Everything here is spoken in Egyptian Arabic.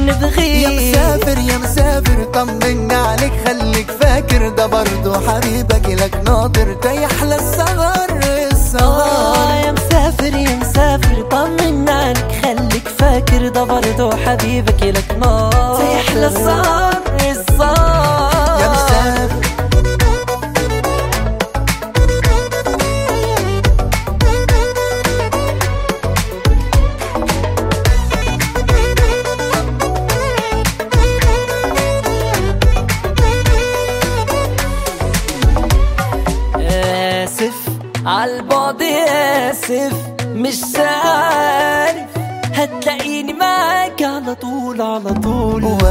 نبغي يا مسافر يا مسافر طمنا عليك خليك فاكر ده برضو حبيبك لك ناطر تيحلى السهر السهر آه يا مسافر يا مسافر طمنا عليك خليك فاكر ده برضه حبيبك لك نار تحلى السهر السهر يا مسافر آسف عالبعد آسف مش عارف هتلاقيني معاك على طول على طول